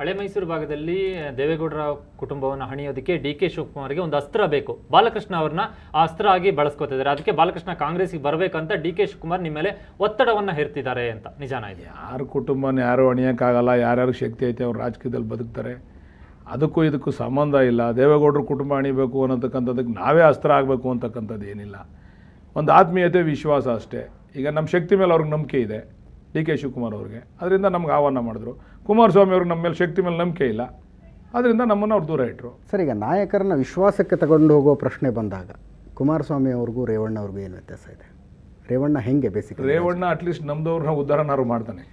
ಹಳೆ ಮೈಸೂರು ಭಾಗದಲ್ಲಿ ದೇವೇಗೌಡರ ಕುಟುಂಬವನ್ನು ಹಣಿಯೋದಕ್ಕೆ ಡಿ ಕೆ ಶಿವಕುಮಾರ್ಗೆ ಒಂದು ಅಸ್ತ್ರ ಬೇಕು ಬಾಲಕೃಷ್ಣ ಅವ್ರನ್ನ ಆ ಅಸ್ತ್ರ ಆಗಿ ಬಳಸ್ಕೊತಿದ್ದಾರೆ ಅದಕ್ಕೆ ಬಾಲಕೃಷ್ಣ ಕಾಂಗ್ರೆಸ್ಗೆ ಬರಬೇಕಂತ ಡಿ ಕೆ ಶಿವಕುಮಾರ್ ನಿಮ್ಮ ಮೇಲೆ ಒತ್ತಡವನ್ನ ಹೇರ್ತಿದ್ದಾರೆ ಅಂತ ನಿಜಾನ ಇದೆ ಯಾರ ಕುಟುಂಬನ ಯಾರು ಅಣಿಯೋಕ್ಕಾಗಲ್ಲ ಯಾರ್ಯಾರು ಶಕ್ತಿ ಐತೆ ಅವ್ರು ರಾಜಕೀಯದಲ್ಲಿ ಬದುಕ್ತಾರೆ ಅದಕ್ಕೂ ಇದಕ್ಕೂ ಸಂಬಂಧ ಇಲ್ಲ ದೇವೇಗೌಡರ ಕುಟುಂಬ ಅಣಿಬೇಕು ಅನ್ನತಕ್ಕಂಥದ್ದಕ್ಕೆ ನಾವೇ ಅಸ್ತ್ರ ಆಗಬೇಕು ಅಂತಕ್ಕಂಥದ್ದು ಏನಿಲ್ಲ ಒಂದು ಆತ್ಮೀಯತೆ ವಿಶ್ವಾಸ ಅಷ್ಟೇ ಈಗ ನಮ್ಮ ಶಕ್ತಿ ಮೇಲೆ ಅವ್ರಿಗೆ ನಂಬಿಕೆ ಇದೆ ಡಿ ಕೆ ಶಿವಕುಮಾರ್ ಅವ್ರಿಗೆ ಅದರಿಂದ ನಮ್ಗೆ ಆಹ್ವಾನ ಮಾಡಿದ್ರು ಕುಮಾರಸ್ವಾಮಿ ಅವ್ರಿಗೆ ನಮ್ಮ ಮೇಲೆ ಶಕ್ತಿ ಮೇಲೆ ನಂಬಿಕೆ ಇಲ್ಲ ಅದರಿಂದ ನಮ್ಮನ್ನು ಅವ್ರು ದೂರ ಇಟ್ಟರು ಸರ್ ಈಗ ನಾಯಕರನ್ನ ವಿಶ್ವಾಸಕ್ಕೆ ತಗೊಂಡು ಹೋಗೋ ಪ್ರಶ್ನೆ ಬಂದಾಗ ಕುಮಾರಸ್ವಾಮಿ ಅವ್ರಿಗೂ ರೇವಣ್ಣ ಅವ್ರಿಗೂ ಏನು ವ್ಯತ್ಯಾಸ ಇದೆ ರೇವಣ್ಣ ಹೆಂಗೆ ಬೇಸಿಕ್ ರೇವಣ್ಣ ಅಟ್ಲೀಸ್ಟ್ ನಮ್ದವ್ರನ್ನ ಉದ್ಧಾರನಾರು ಮಾಡ್ತಾನೆ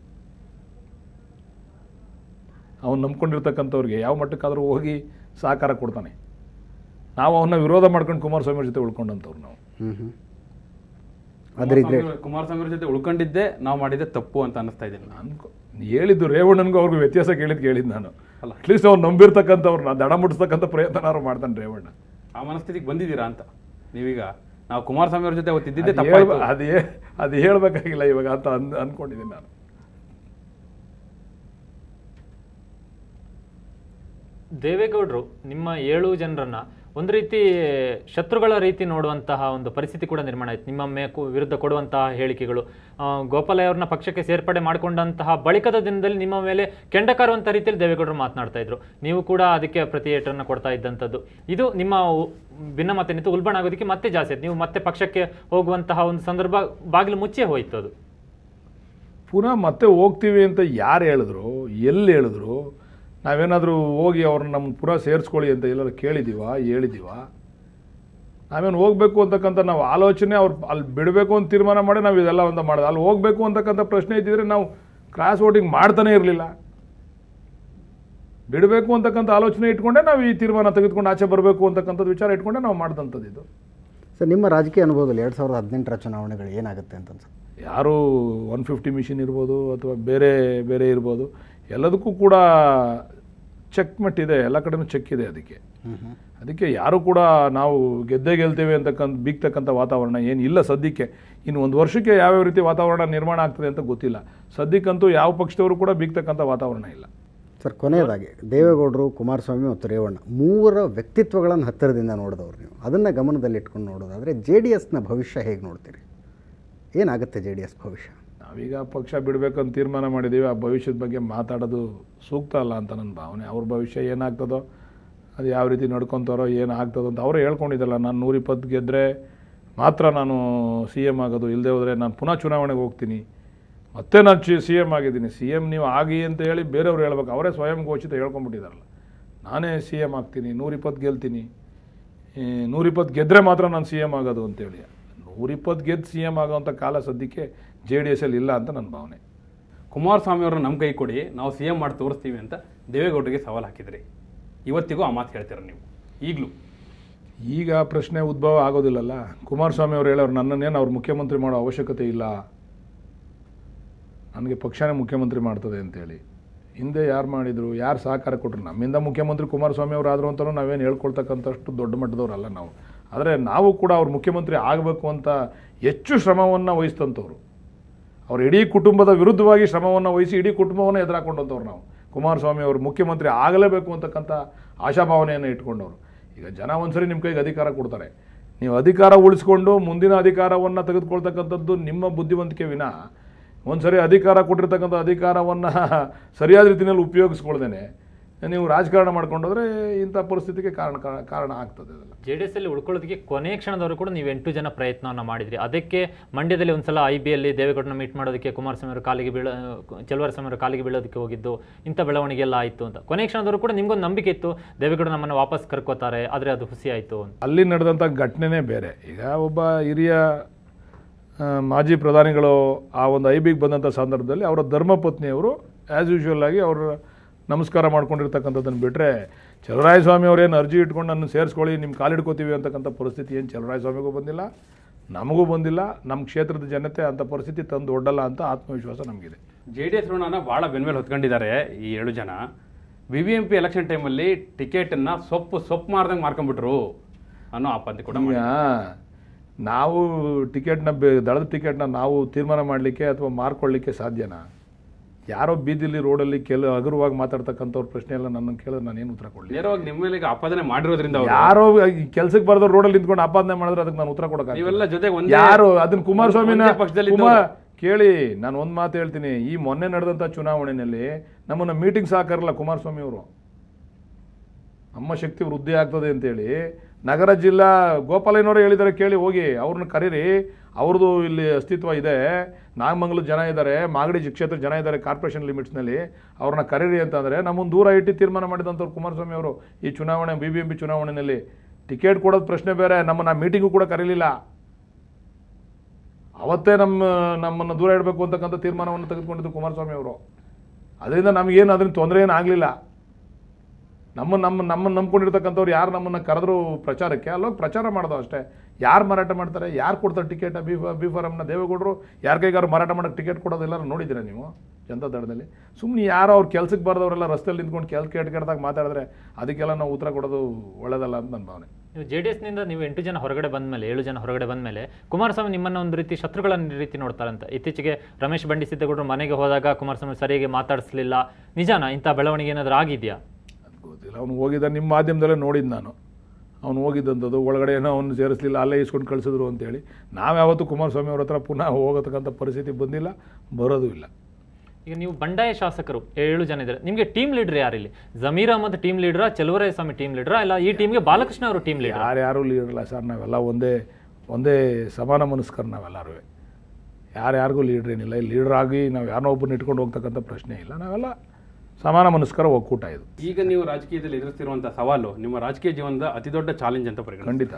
ಅವ್ನು ನಂಬ್ಕೊಂಡಿರ್ತಕ್ಕಂಥವ್ರಿಗೆ ಯಾವ ಮಟ್ಟಕ್ಕಾದರೂ ಹೋಗಿ ಸಹಕಾರ ಕೊಡ್ತಾನೆ ನಾವು ಅವನ್ನ ವಿರೋಧ ಮಾಡ್ಕೊಂಡು ಕುಮಾರಸ್ವಾಮಿ ಅವ್ರ ಜೊತೆ ಉಳ್ಕೊಂಡಂಥವ್ರು ನಾವು ಹ್ಞೂ ಹ್ಞೂ ಅದ್ರಿದ್ರೆ ಕುಮಾರಸ್ವಾಮಿ ಕುಮಾರಸ್ವಾಮಿ ಅವ್ರ ಜೊತೆ ಉಳ್ಕೊಂಡಿದ್ದೆ ನಾವು ಮಾಡಿದ್ದೆ ತಪ್ಪು ಅಂತ ಅನ್ನಿಸ್ತಾ ಇದ್ದೀನಿ ನಾನು ಅನ್ಕೊ ಹೇಳಿದ್ದು ರೇವಣ್ಣನಿಗೂ ಅವ್ರಿಗೆ ವ್ಯತ್ಯಾಸ ಕೇಳಿದ್ ಕೇಳಿದ್ದು ನಾನು ಅಟ್ಲೀಸ್ಟ್ ಅವ್ರು ನಂಬಿರ್ತಕ್ಕಂಥವ್ರನ್ನ ದಡ ಮುಟ್ಟಿಸ್ತಕ್ಕಂಥ ಪ್ರಯತ್ನನಾರು ಮಾಡ್ತಾನೆ ರೇವಣ್ಣ ಆ ಮನಸ್ಥಿತಿಗೆ ಬಂದಿದ್ದೀರಾ ಅಂತ ನೀವೀಗ ನಾವು ಕುಮಾರಸ್ವಾಮಿ ಅವ್ರ ಜೊತೆ ಅವತ್ತಿದ್ದಿದ್ದೆ ಅದು ತಪ್ಪಾಯ್ತು ಹೇಳ್ಬ- ಅದು ಹೇ- ಅದು ಹೇಳ್ಬೇಕಾಗಿಲ್ಲ ಇವಾಗ ಅಂತ ಅನ್ ಅನ್ಕೊಂಡಿದ್ದೀನಿ ನಾನು ದೇವೇಗೌಡರು ನಿಮ್ಮ ಏಳು ಜನರನ್ನ ಒಂದು ರೀತಿ ಶತ್ರುಗಳ ರೀತಿ ನೋಡುವಂತಹ ಒಂದು ಪರಿಸ್ಥಿತಿ ಕೂಡ ನಿರ್ಮಾಣ ಆಯ್ತು ನಿಮ್ಮ ಮೇ ಕು- ವಿರುದ್ಧ ಕೊಡುವಂತಹ ಹೇಳಿಕೆಗಳು ಆ, ಗೋಪಾಲಯ್ಯ ಅವ್ರನ್ನ ಪಕ್ಷಕ್ಕೆ ಸೇರ್ಪಡೆ ಮಾಡಿಕೊಂಡಂತಹ ಬಳಿಕದ ದಿನದಲ್ಲಿ ನಿಮ್ಮ ಮೇಲೆ ಕೆಂಡಕಾರುವಂಥ ರೀತಿಯಲ್ಲಿ ದೇವೇಗೌಡರು ಮಾತನಾಡ್ತಾ ಇದ್ರು ನೀವು ಕೂಡ ಅದಕ್ಕೆ ಪ್ರತಿ ಏಟನ್ನು ಕೊಡ್ತಾ ಇದ್ದಂಥದ್ದು ಇದು ನಿಮ್ಮ ಉ- ಭಿನ್ನಮತ ನಿಂತು ಉಲ್ಬಣ ಆಗೋದಕ್ಕೆ ಮತ್ತೆ ಜಾಸ್ತಿ ಆಯ್ತು ನೀವು ಮತ್ತೆ ಪಕ್ಷಕ್ಕೆ ಹೋಗುವಂತಹ ಒಂದು ಸಂದರ್ಭ ಬಾಗಿಲು ಮುಚ್ಚೇ ಹೋಯ್ತು ಅದು ಪುನಃ ಮತ್ತೆ ಹೋಗ್ತೀವಿ ಅಂತ ಯಾರು ಹೇಳಿದ್ರು ಎಲ್ಲಿ ಹೇಳಿದ್ರು ನಾವೇನಾದರೂ ಹೋಗಿ ಅವ್ರನ್ನ ನಮ್ಮ ಪುನಃ ಸೇರಿಸ್ಕೊಳ್ಳಿ ಅಂತ ಎಲ್ಲರೂ ಕೇಳಿದ್ದೀವ ಹೇಳಿದ್ದೀವ ನಾವೇನು ಹೋಗಬೇಕು ಅಂತಕ್ಕಂಥ ನಾವು ಆಲೋಚನೆ ಅವ್ರು ಅಲ್ಲಿ ಬಿಡಬೇಕು ಅಂತ ತೀರ್ಮಾನ ಮಾಡಿ ನಾವು ಇದೆಲ್ಲ ಅಂತ ಮಾಡೋದು ಅಲ್ಲಿ ಹೋಗಬೇಕು ಅಂತಕ್ಕಂಥ ಪ್ರಶ್ನೆ ಇದ್ದಿದ್ರೆ ನಾವು ಕ್ರಾಸ್ ವೋಟಿಂಗ್ ಮಾಡ್ತಾನೆ ಇರಲಿಲ್ಲ ಬಿಡಬೇಕು ಅಂತಕ್ಕಂಥ ಆಲೋಚನೆ ಇಟ್ಕೊಂಡೆ ನಾವು ಈ ತೀರ್ಮಾನ ತೆಗೆದುಕೊಂಡು ಆಚೆ ಬರಬೇಕು ಅಂತಕ್ಕಂಥದ್ದು ವಿಚಾರ ಇಟ್ಕೊಂಡೆ ನಾವು ಮಾಡ್ದಂಥದ್ದು ಇದು ಸರ್ ನಿಮ್ಮ ರಾಜಕೀಯ ಅನುಭವದಲ್ಲಿ ಎರಡು ಸಾವಿರದ ಹದಿನೆಂಟರ ಚುನಾವಣೆಗಳು ಏನಾಗುತ್ತೆ ಅಂತ ಅನ್ಸುತ್ತೆ ಯಾರು ಒನ್ ಫಿಫ್ಟಿ ಮಿಷಿನ್ ಇರ್ಬೋದು ಅಥವಾ ಬೇರೆ ಬೇರೆ ಇರ್ಬೋದು ಎಲ್ಲದಕ್ಕೂ ಕೂಡ ಚೆಕ್ ಮಟ್ಟಿದೆ ಎಲ್ಲ ಕಡೆನೂ ಚೆಕ್ ಇದೆ ಅದಕ್ಕೆ ಅದಕ್ಕೆ ಯಾರು ಕೂಡ ನಾವು ಗೆದ್ದೇ ಗೆಲ್ತೇವೆ ಅಂತಕ್ಕಂಥ ಬೀಗ್ತಕ್ಕಂಥ ವಾತಾವರಣ ಏನಿಲ್ಲ ಸದ್ಯಕ್ಕೆ ಇನ್ನು ಒಂದು ವರ್ಷಕ್ಕೆ ಯಾವ್ಯಾವ ರೀತಿ ವಾತಾವರಣ ನಿರ್ಮಾಣ ಆಗ್ತದೆ ಅಂತ ಗೊತ್ತಿಲ್ಲ ಸದ್ಯಕ್ಕಂತೂ ಯಾವ ಪಕ್ಷದವರು ಕೂಡ ಬೀಗ್ತಕ್ಕಂಥ ವಾತಾವರಣ ಇಲ್ಲ ಸರ್ ಕೊನೆಯದಾಗಿ ದೇವೇಗೌಡರು ಕುಮಾರಸ್ವಾಮಿ ಮತ್ತು ರೇವಣ್ಣ ಮೂವರ ವ್ಯಕ್ತಿತ್ವಗಳನ್ನು ಹತ್ತಿರದಿಂದ ನೋಡಿದವ್ರು ನೀವು ಅದನ್ನು ಗಮನದಲ್ಲಿ ಇಟ್ಕೊಂಡು ನೋಡೋದಾದರೆ ಜೆ ಡಿ ಎಸ್ನ ಭವಿಷ್ಯ ಹೇಗೆ ನೋಡ್ತೀರಿ ಏನಾಗುತ್ತೆ ಜೆ ಡಿ ಎಸ್ ಭವಿಷ್ಯ ನಾವೀಗ ಪಕ್ಷ ಬಿಡಬೇಕಂತ ತೀರ್ಮಾನ ಮಾಡಿದ್ದೀವಿ ಆ ಭವಿಷ್ಯದ ಬಗ್ಗೆ ಮಾತಾಡೋದು ಸೂಕ್ತ ಅಲ್ಲ ಅಂತ ನನ್ನ ಭಾವನೆ ಅವ್ರ ಭವಿಷ್ಯ ಏನಾಗ್ತದೋ ಅದು ಯಾವ ರೀತಿ ನಡ್ಕೊತಾರೋ ಏನು ಆಗ್ತದೋ ಅಂತ ಅವರೇ ಹೇಳ್ಕೊಂಡಿದ್ದಲ್ಲ ನಾನು ನೂರಿಪ್ಪತ್ತು ಗೆದ್ದರೆ ಮಾತ್ರ ನಾನು ಸಿ ಎಮ್ ಆಗೋದು ಇಲ್ಲದೆ ಹೋದರೆ ನಾನು ಪುನಃ ಚುನಾವಣೆಗೆ ಹೋಗ್ತೀನಿ ಮತ್ತೆ ನಾನು ಚಿ ಸಿ ಎಮ್ ಆಗಿದ್ದೀನಿ ಸಿ ಎಮ್ ನೀವು ಆಗಿ ಅಂತ ಹೇಳಿ ಬೇರೆಯವ್ರು ಹೇಳ್ಬೇಕು ಅವರೇ ಸ್ವಯಂ ಘೋಷಿತ ಹೇಳ್ಕೊಂಬಿಟ್ಟಿದಾರಲ್ಲ ನಾನೇ ಸಿ ಎಮ್ ಆಗ್ತೀನಿ ನೂರಿಪ್ಪತ್ತು ಗೆಲ್ತೀನಿ ಈ ನೂರಿಪ್ಪತ್ತು ಗೆದ್ದರೆ ಮಾತ್ರ ನಾನು ಸಿ ಎಮ್ ಆಗೋದು ಅಂತೇಳಿ ನೂರಿಪ್ಪತ್ತು ಗೆದ್ದು ಸಿ ಎಮ್ ಆಗೋವಂಥ ಕಾಲ ಸದ್ಯಕ್ಕೆ ಜೆ ಡಿ ಎಸ್ಸಲ್ಲಿ ಇಲ್ಲ ಅಂತ ನನ್ನ ಭಾವನೆ ಕುಮಾರಸ್ವಾಮಿ ಅವ್ರನ್ನ ನಮ್ಮ ಕೈ ಕೊಡಿ ನಾವು ಸಿ ಎಂ ಮಾಡಿ ತೋರಿಸ್ತೀವಿ ಅಂತ ದೇವೇಗೌಡರಿಗೆ ಸವಾಲು ಹಾಕಿದ್ರಿ ಇವತ್ತಿಗೂ ಆ ಮಾತು ಹೇಳ್ತೀರ ನೀವು ಈಗಲೂ ಈಗ ಪ್ರಶ್ನೆ ಉದ್ಭವ ಆಗೋದಿಲ್ಲಲ್ಲ ಕುಮಾರಸ್ವಾಮಿ ಅವರು ಹೇಳೋರು ನನ್ನನ್ನೇನು ಅವ್ರು ಮುಖ್ಯಮಂತ್ರಿ ಮಾಡೋ ಅವಶ್ಯಕತೆ ಇಲ್ಲ ನನಗೆ ಪಕ್ಷನೇ ಮುಖ್ಯಮಂತ್ರಿ ಮಾಡ್ತದೆ ಅಂತೇಳಿ ಹಿಂದೆ ಯಾರು ಮಾಡಿದರು ಯಾರು ಸಹಕಾರ ಕೊಟ್ಟರು ನಮ್ಮಿಂದ ಮುಖ್ಯಮಂತ್ರಿ ಕುಮಾರಸ್ವಾಮಿ ಅವರು ಆದರು ಅಂತಲೂ ನಾವೇನು ಹೇಳ್ಕೊಳ್ತಕ್ಕಂಥಷ್ಟು ದೊಡ್ಡ ಮಟ್ಟದವರಲ್ಲ ನಾವು ಆದರೆ ನಾವು ಕೂಡ ಅವ್ರು ಮುಖ್ಯಮಂತ್ರಿ ಆಗಬೇಕು ಅಂತ ಹೆಚ್ಚು ಶ್ರಮವನ್ನು ವಹಿಸ್ತಂಥವ್ರು ಅವ್ರ ಇಡೀ ಕುಟುಂಬದ ವಿರುದ್ಧವಾಗಿ ಶ್ರಮವನ್ನು ವಹಿಸಿ ಇಡೀ ಕುಟುಂಬವನ್ನು ಎದುರಾಕೊಂಡಂಥವ್ರು ನಾವು ಕುಮಾರಸ್ವಾಮಿ ಅವರು ಮುಖ್ಯಮಂತ್ರಿ ಆಗಲೇಬೇಕು ಅಂತಕ್ಕಂಥ ಆಶಾಭಾವನೆಯನ್ನು ಇಟ್ಕೊಂಡವ್ರು ಈಗ ಜನ ಒಂದ್ಸರಿ ನಿಮ್ಮ ಕೈಗೆ ಅಧಿಕಾರ ಕೊಡ್ತಾರೆ ನೀವು ಅಧಿಕಾರ ಉಳಿಸ್ಕೊಂಡು ಮುಂದಿನ ಅಧಿಕಾರವನ್ನು ತೆಗೆದುಕೊಳ್ತಕ್ಕಂಥದ್ದು ನಿಮ್ಮ ಬುದ್ಧಿವಂತಿಕೆ ವಿನ ಒಂದ್ಸರಿ ಅಧಿಕಾರ ಕೊಟ್ಟಿರ್ತಕ್ಕಂಥ ಅಧಿಕಾರವನ್ನು ಸರಿಯಾದ ರೀತಿಯಲ್ಲಿ ಉಪಯೋಗಿಸ್ಕೊಳ್ದೇನೆ ನೀವು ರಾಜಕಾರಣ ಮಾಡ್ಕೊಂಡೋದ್ರೆ ಇಂಥ ಪರಿಸ್ಥಿತಿಗೆ ಕಾರಣ ಕಾರಣ ಆಗ್ತದೆ ಅದೆಲ್ಲ ಜೆ ಡಿ ಎಸ್ ಅಲ್ಲಿ ಉಳ್ಕೊಳ್ಳೋದಕ್ಕೆ ಕೊನೆಯ ಕ್ಷಣದವರು ಕೂಡ ನೀವು ಎಂಟು ಜನ ಪ್ರಯತ್ನವನ್ನ ಮಾಡಿದ್ರಿ ಅದಕ್ಕೆ ಮಂಡ್ಯದಲ್ಲಿ ಒಂದ್ಸಲ ಐ ಬಿ ಅಲ್ಲಿ ದೇವೇಗೌಡನ ಮೀಟ್ ಮಾಡೋದಕ್ಕೆ ಕುಮಾರಸ್ವಾಮಿ ಅವರ ಕಾಲಿಗೆ ಬೀಳ ಚಲುವರಸ್ವಾಮಿ ಅವರ ಕಾಲಿಗೆ ಬೀಳೋದಕ್ಕೆ ಹೋಗಿದ್ದು ಇಂಥ ಬೆಳವಣಿಗೆ ಎಲ್ಲ ಆಯಿತು ಅಂತ ಕೊನೆಯ ಕ್ಷಣದವರು ಕೂಡ ನಿಮ್ಗೊಂದು ನಂಬಿಕೆ ಇತ್ತು ದೇವೇಗೌಡ ನಮ್ಮನ್ನು ವಾಪಸ್ ಕರ್ಕೋತಾರೆ ಆದರೆ ಅದು ಹುಸಿ ಆಯಿತು ಅಂತ ಅಲ್ಲಿ ನಡೆದಂಥ ಘಟನೆನೇ ಬೇರೆ ಈಗ ಒಬ್ಬ ಹಿರಿಯ ಆ, ಮಾಜಿ ಪ್ರಧಾನಿಗಳು ಆ ಒಂದು ಐ ಬಿಗೆ ಬಂದಂಥ ಸಂದರ್ಭದಲ್ಲಿ ಅವರ ಧರ್ಮಪತ್ನಿಯವರು ಆ್ಯಸ್ ಯೂಶುವಲ್ ಆಗಿ ಅವರು ನಮಸ್ಕಾರ ಮಾಡ್ಕೊಂಡಿರ್ತಕ್ಕಂಥದ್ದನ್ನು ಬಿಟ್ಟರೆ ಚಲರಾಯಸ್ವಾಮಿ ಅವರೇನು ಅರ್ಜಿ ಇಟ್ಕೊಂಡು ನನ್ನ ಸೇರಿಸ್ಕೊಳ್ಳಿ ನಿಮ್ಮ ಕಾಲಿಡ್ಕೋತೀವಿ ಅಂತಕ್ಕಂಥ ಪರಿಸ್ಥಿತಿ ಏನು ಚಲರಾಯಸ್ವಾಮಿಗೂ ಬಂದಿಲ್ಲ ನಮಗೂ ಬಂದಿಲ್ಲ ನಮ್ಮ ಕ್ಷೇತ್ರದ ಜನತೆ ಅಂಥ ಪರಿಸ್ಥಿತಿ ತಂದು ಒಡ್ಡಲ್ಲ ಅಂತ ಆತ್ಮವಿಶ್ವಾಸ ನಮಗಿದೆ ಜೆ ಡಿ ಎಸ್ ಋಣನ ಭಾಳ ಬೆನ್ಮೇಲೆ ಹೊತ್ಕೊಂಡಿದ್ದಾರೆ ಈ ಏಳು ಜನ B B M P election ಟೈಮಲ್ಲಿ ಟಿಕೆಟನ್ನು ಸೊಪ್ಪು ಸೊಪ್ಪು ಮಾರ್ದಂಗೆ ಮಾರ್ಕೊಂಡ್ಬಿಟ್ರು ಅನ್ನೋ ಆಪಾದನೆ ಕೂಡ ಈಗ ನಾವು ಟಿಕೆಟ್ನ ಬೆ- ದಳದ ಟಿಕೆಟ್ನ ನಾವು ತೀರ್ಮಾನ ಮಾಡಲಿಕ್ಕೆ ಅಥವಾ ಮಾರ್ಕೊಳ್ಳಿಕ್ಕೆ ಸಾಧ್ಯನಾ ಯಾರೋ ಬೀದಿಲಿ ರೋಡಲ್ಲಿ ಕೆಲ ಹಗುರವಾಗಿ ಮಾತಾಡ್ತಕ್ಕಂಥವ್ರ ಪ್ರಶ್ನೆ ಎಲ್ಲ ನನ್ನ ಕೇಳಿದ್ರೆ ನಾನೇನು ಉತ್ತರ ಕೊಡಲಿ ನೇರವಾಗಿ ನಿಮ್ಮ ಮೇಲೆ ಈಗ ಆಪಾದನೆ ಮಾಡಿರೋದ್ರಿಂದ ಅವ್ರು ಯಾರೋ ಕೆಲ್ಸಕ್ಕೆ ಬರ್ದವ್ರು ರೋಡಲ್ಲಿ ನಿಂತ್ಕೊಂಡು ಆಪಾದನೆ ಮಾಡಿದ್ರೆ ಅದಕ್ಕೆ ನಾನು ಉತ್ತರ ಕೊಡಕ್ಕೆ ನೀವೆಲ್ಲ ಜೊತೆಗೆ ಒಂದೇ ಯಾರು ಅದನ್ನ ಕುಮಾರಸ್ವಾಮಿನ ಒಂದೇ ಪಕ್ಷದಲ್ಲಿ ಕುಮಾರ್ ಕೇಳಿ ನಾನು ಒಂದು ಮಾತು ಹೇಳ್ತೀನಿ ಈ ಮೊನ್ನೆ ನಡೆದಂಥ ಚುನಾವಣೆಯಲ್ಲಿ ನಮ್ಮನ್ನ ಮೀಟಿಂಗ್ ಸಾಕಾರಲ್ಲ ಕುಮಾರಸ್ವಾಮಿ ಅವರು ನಮ್ಮ ಶಕ್ತಿ ವೃದ್ಧಿ ಆಗ್ತದೆ ಅಂತೇಳಿ ನಗರ ಜಿಲ್ಲಾ ಗೋಪಾಲಯ್ಯನವರೇ ಹೇಳಿದ್ದಾರೆ ಕೇಳಿ ಹೋಗಿ ಅವ್ರನ್ನ ಕರೀರಿ ಅವ್ರದ್ದು ಇಲ್ಲಿ ಅಸ್ತಿತ್ವ ಇದೆ ನಾಗಮಂಗಲ ಜನ ಇದ್ದಾರೆ ಮಾಗಡಿ ಕ್ಷೇತ್ರ ಜನ ಇದ್ದಾರೆ ಕಾರ್ಪೊರೇಷನ್ ಲಿಮಿಟ್ಸ್ನಲ್ಲಿ ಅವ್ರನ್ನ ಕರೀರಿ ಅಂತಂದರೆ ನಮ್ಮನ್ನು ದೂರ ಇಟ್ಟು ತೀರ್ಮಾನ ಮಾಡಿದಂಥವ್ರು ಕುಮಾರಸ್ವಾಮಿ ಅವರು ಈ ಚುನಾವಣೆ ಬಿ ಬಿ ಎಂ ಪಿ ಚುನಾವಣೆಯಲ್ಲಿ ಟಿಕೆಟ್ ಕೊಡೋದು ಪ್ರಶ್ನೆ ಬೇರೆ ನಮ್ಮನ್ನ ಮೀಟಿಂಗು ಕೂಡ ಕರೀಲಿಲ್ಲ ಅವತ್ತೇ ನಮ್ಮ ನಮ್ಮನ್ನು ದೂರ ಇಡಬೇಕು ಅಂತಕ್ಕಂಥ ತೀರ್ಮಾನವನ್ನು ತೆಗೆದುಕೊಂಡಿದ್ದು ಕುಮಾರಸ್ವಾಮಿ ಅವರು ಅದರಿಂದ ನಮಗೇನು ಅದರಿಂದ ತೊಂದರೆ ಏನು ಆಗಲಿಲ್ಲ ನಮ್ಮ ನಮ್ಮ ನಮ್ಮನ್ನು ನಂಬ್ಕೊಂಡಿರ್ತಕ್ಕಂಥವ್ರು ಯಾರು ನಮ್ಮನ್ನು ಕರೆದ್ರು ಪ್ರಚಾರಕ್ಕೆ ಅಲ್ಲೋಗಿ ಪ್ರಚಾರ ಮಾಡೋದು ಅಷ್ಟೇ ಯಾರು ಮಾರಾಟ ಮಾಡ್ತಾರೆ ಯಾರು ಕೊಡ್ತಾರೆ ಟಿಕೆಟ್ ಬಿ ಬಿ ಫಾರಮ್ನ ದೇವೇಗೌಡರು ಯಾರ ಕೈಗಾರು ಮಾರಾಟ ಮಾಡೋಕ್ಕೆ ಟಿಕೆಟ್ ಕೊಡೋದೆಲ್ಲ ನೋಡಿದ್ದೀರಾ ನೀವು ಜನತಾ ದಳದಲ್ಲಿ ಸುಮ್ಮನೆ ಯಾರೋ ಅವ್ರು ಕೆಲ್ಸಕ್ಕೆ ಬರೆದವರೆಲ್ಲ ರಸ್ತೆಯಲ್ಲಿ ನಿಂತ್ಕೊಂಡು ಕೆಲ್ಸ ಕೆಟ್ಟ ಕೆಟ್ಟದಾಗ ಮಾತಾಡಿದ್ರೆ ಅದಕ್ಕೆಲ್ಲ ನಾವು ಉತ್ತರ ಕೊಡೋದು ಒಳ್ಳೇದಲ್ಲ ಅಂತ ನನ್ನ ಭಾವನೆ ನೀವು ಜೆ ಡಿ ಎಸ್ನಿಂದ ನೀವು ಎಂಟು ಜನ ಹೊರಗಡೆ ಬಂದಮೇಲೆ ಏಳು ಜನ ಹೊರಗಡೆ ಬಂದಮೇಲೆ ಕುಮಾರಸ್ವಾಮಿ ನಿಮ್ಮನ್ನ ಒಂದು ರೀತಿ ಶತ್ರುಗಳ ರೀತಿ ನೋಡ್ತಾರಂತ ಇತ್ತೀಚೆಗೆ ರಮೇಶ್ ಬಂಡಿ ಸಿದ್ದೇಗೌಡರು ಮನೆಗೆ ಹೋದಾಗ ಕುಮಾರಸ್ವಾಮಿ ಸರಿಯಾಗಿ ಮಾತಾಡಿಸ್ಲಿಲ್ಲ ನಿಜಾನ ಇಂಥ ಬೆಳವಣಿಗೆ ಏನಾದರೂ ಆಗಿದೆಯಾ ಅದು ಗೊತ್ತಿಲ್ಲ ಅವನು ಹೋಗಿದ್ದ ನಿಮ್ಮ ಮಾಧ್ಯಮದಲ್ಲೇ ನೋಡಿದ್ದು ನಾನು ಅವನು ಹೋಗಿದ್ದಂಥದ್ದು ಒಳಗಡೆ ಏನೋ ಅವನು ಸೇರಿಸಲಿಲ್ಲ ಅಲ್ಲೇ ಇಸ್ಕೊಂಡು ಕಳಿಸಿದ್ರು ಅಂತೇಳಿ ನಾವು ಯಾವತ್ತೂ ಕುಮಾರಸ್ವಾಮಿ ಅವ್ರ ಹತ್ರ ಪುನಃ ಹೋಗತಕ್ಕಂಥ ಪರಿಸ್ಥಿತಿ ಬಂದಿಲ್ಲ ಬರೋದು ಇಲ್ಲ ಈಗ ನೀವು ಬಂಡಾಯ ಶಾಸಕರು ಏಳು ಜನ ಇದ್ದಾರೆ ನಿಮಗೆ ಟೀಮ್ ಲೀಡರ್ ಯಾರಿಲ್ಲಿ ಜಮೀರ್ ಅಹಮದ್ ಟೀಮ್ ಲೀಡರಾ ಚಲುವರಾಯ ಸ್ವಾಮಿ ಟೀಮ್ ಲೀಡರಾ ಇಲ್ಲ ಈ ಟೀಮ್ಗೆ ಬಾಲಕೃಷ್ಣ ಅವರು ಟೀಮ್ ಲೀಡರ್ ಯಾರ್ಯಾರು ಲೀಡರ್ಲ್ಲ ಸರ್ ನಾವೆಲ್ಲ ಒಂದೇ ಒಂದೇ ಸಮಾನ ಮನಸ್ಕರು ನಾವೆಲ್ಲರೂ ಯಾರ್ಯಾರಿಗೂ ಲೀಡ್ರ್ ಏನಿಲ್ಲ ಈ ಲೀಡರ್ ಆಗಿ ನಾವು ಯಾರನ್ನೋ ಒಬ್ಬರನ್ನ ಇಟ್ಕೊಂಡು ಹೋಗ್ತಕ್ಕಂಥ ಪ್ರಶ್ನೆ ಇಲ್ಲ ನಾವೆಲ್ಲ ಸಮಾನ ಮನಸ್ಕರ ಒಕ್ಕೂಟ ಇದು ಈಗ ನೀವು ರಾಜಕೀಯದಲ್ಲಿ ಎದುರಿಸ್ತಿರುವಂತಹ ಸವಾಲು ನಿಮ್ಮ ರಾಜಕೀಯ ಜೀವನದ ಅತಿ ದೊಡ್ಡ ಚಾಲೆಂಜ್ ಅಂತ ಪರಿಗಣಿಸಿ ಖಂಡಿತ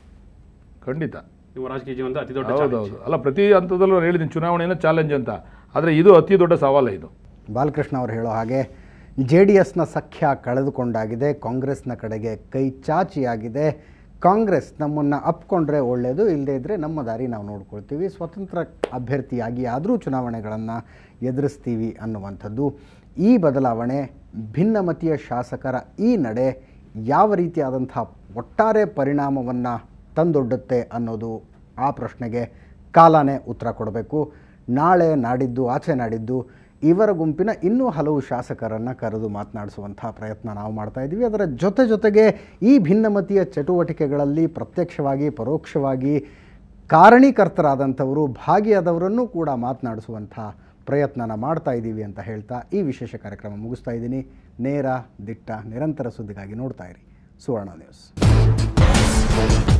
ಖಂಡಿತ ನಿಮ್ಮ ರಾಜಕೀಯ ಜೀವನದ ಅತಿ ದೊಡ್ಡ ಹೌದೌದು ಅಲ್ಲ ಪ್ರತಿ ಹಂತದಲ್ಲೂ ನಾನು ಹೇಳಿದ್ದೀನಿ ಚುನಾವಣೆನ ಚಾಲೆಂಜ್ ಅಂತ ಆದರೆ ಇದು ಅತಿ ದೊಡ್ಡ ಸವಾಲು ಇದು ಬಾಲಕೃಷ್ಣ ಅವರು ಹೇಳೋ ಹಾಗೆ ಜೆ ಡಿ ಎಸ್ನ ಸಖ್ಯ ಕಳೆದುಕೊಂಡಾಗಿದೆ ಕಾಂಗ್ರೆಸ್ನ ಕಡೆಗೆ ಕೈ ಚಾಚಿಯಾಗಿದೆ ಕಾಂಗ್ರೆಸ್ ನಮ್ಮನ್ನು ಅಪ್ಕೊಂಡ್ರೆ ಒಳ್ಳೆಯದು ಇಲ್ಲದೇ ಇದ್ದರೆ ನಮ್ಮ ದಾರಿ ನಾವು ನೋಡ್ಕೊಳ್ತೀವಿ ಸ್ವತಂತ್ರ ಅಭ್ಯರ್ಥಿಯಾಗಿ ಆದರೂ ಚುನಾವಣೆಗಳನ್ನು ಎದುರಿಸ್ತೀವಿ ಅನ್ನುವಂಥದ್ದು ಈ ಬದಲಾವಣೆ ಭಿನ್ನಮತೀಯ ಶಾಸಕರ ಈ ನಡೆ ಯಾವ ರೀತಿಯಾದಂಥ ಒಟ್ಟಾರೆ ಪರಿಣಾಮವನ್ನು ತಂದೊಡ್ಡುತ್ತೆ ಅನ್ನೋದು ಆ ಪ್ರಶ್ನೆಗೆ ಕಾಲನೇ ಉತ್ತರ ಕೊಡಬೇಕು ನಾಳೆ ನಾಡಿದ್ದು ಆಚೆ ನಾಡಿದ್ದು ಇವರ ಗುಂಪಿನ ಇನ್ನೂ ಹಲವು ಶಾಸಕರನ್ನು ಕರೆದು ಮಾತನಾಡಿಸುವಂಥ ಪ್ರಯತ್ನ ನಾವು ಮಾಡ್ತಾ ಇದ್ದೀವಿ ಅದರ ಜೊತೆ ಜೊತೆಗೆ ಈ ಭಿನ್ನಮತೀಯ ಚಟುವಟಿಕೆಗಳಲ್ಲಿ ಪ್ರತ್ಯಕ್ಷವಾಗಿ ಪರೋಕ್ಷವಾಗಿ ಕಾರಣೀಕರ್ತರಾದಂಥವರು ಭಾಗಿಯಾದವರನ್ನು ಕೂಡ ಮಾತನಾಡಿಸುವಂಥ ಪ್ರಯತ್ನನ ಮಾಡ್ತಾ ಇದ್ದೀವಿ ಅಂತ ಹೇಳ್ತಾ ಈ ವಿಶೇಷ ಕಾರ್ಯಕ್ರಮ ಮುಗಿಸ್ತಾ ಇದ್ದೀನಿ ನೇರ ದಿಟ್ಟ ನಿರಂತರ ಸುದ್ದಿಗಾಗಿ ನೋಡ್ತಾ ಇರಿ ಸುವರ್ಣ ನ್ಯೂಸ್